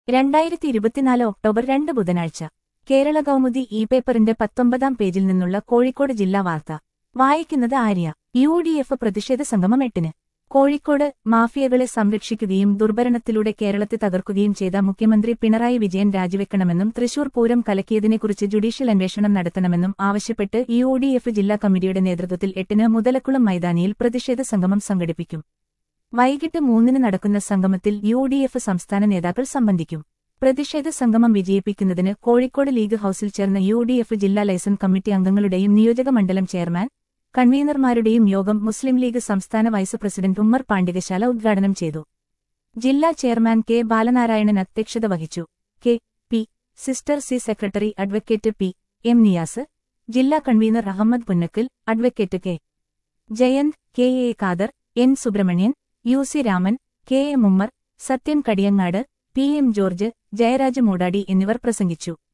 രണ്ടായിരത്തി ഇരുപത്തിനാല് ഒക്ടോബർ രണ്ട് ബുധനാഴ്ച കേരള കൗമുദി ഇ പേപ്പറിന്റെ പത്തൊമ്പതാം പേജിൽ നിന്നുള്ള കോഴിക്കോട് ജില്ലാ വാർത്ത വായിക്കുന്നത് ആര്യ യു ഡി എഫ് പ്രതിഷേധ സംഗമം എട്ടിന് കോഴിക്കോട് മാഫിയകളെ സംരക്ഷിക്കുകയും ദുർഭരണത്തിലൂടെ കേരളത്തെ തകർക്കുകയും ചെയ്ത മുഖ്യമന്ത്രി പിണറായി വിജയൻ രാജിവെക്കണമെന്നും തൃശൂർ പൂരം കലക്കിയതിനെക്കുറിച്ച് ജുഡീഷ്യൽ അന്വേഷണം നടത്തണമെന്നും ആവശ്യപ്പെട്ട് യു ഡി എഫ് ജില്ലാ കമ്മിറ്റിയുടെ നേതൃത്വത്തിൽ എട്ടിന് മുതലക്കുളം മൈതാനിയിൽ പ്രതിഷേധ സംഗമം സംഘടിപ്പിക്കും വൈകിട്ട് മൂന്നിന് നടക്കുന്ന സംഗമത്തിൽ യു ഡി എഫ് സംസ്ഥാന നേതാക്കൾ സംബന്ധിക്കും പ്രതിഷേധ സംഗമം വിജയിപ്പിക്കുന്നതിന് കോഴിക്കോട് ലീഗ് ഹൌസിൽ ചേർന്ന യു ഡി എഫ് ജില്ലാ ലൈസൻസ് കമ്മിറ്റി അംഗങ്ങളുടെയും നിയോജക മണ്ഡലം ചെയർമാൻ കൺവീനർമാരുടെയും യോഗം മുസ്ലിം ലീഗ് സംസ്ഥാന വൈസ് പ്രസിഡന്റ് ഉമ്മർ പാണ്ഡികശാല ഉദ്ഘാടനം ചെയ്തു ജില്ലാ ചെയർമാൻ കെ ബാലനാരായണൻ അധ്യക്ഷത വഹിച്ചു K P sister C secretary advocate P M Niyas ജില്ലാ convener Ahammed Punnakkal advocate K Jayanth K A Khader N Subrahmanyan U C Raman K A മുമ്മർ സത്യൻ കടിയങ്ങാട് പി എം ജോർജ് ജയരാജ് മൂടാടി എന്നിവർ പ്രസംഗിച്ചു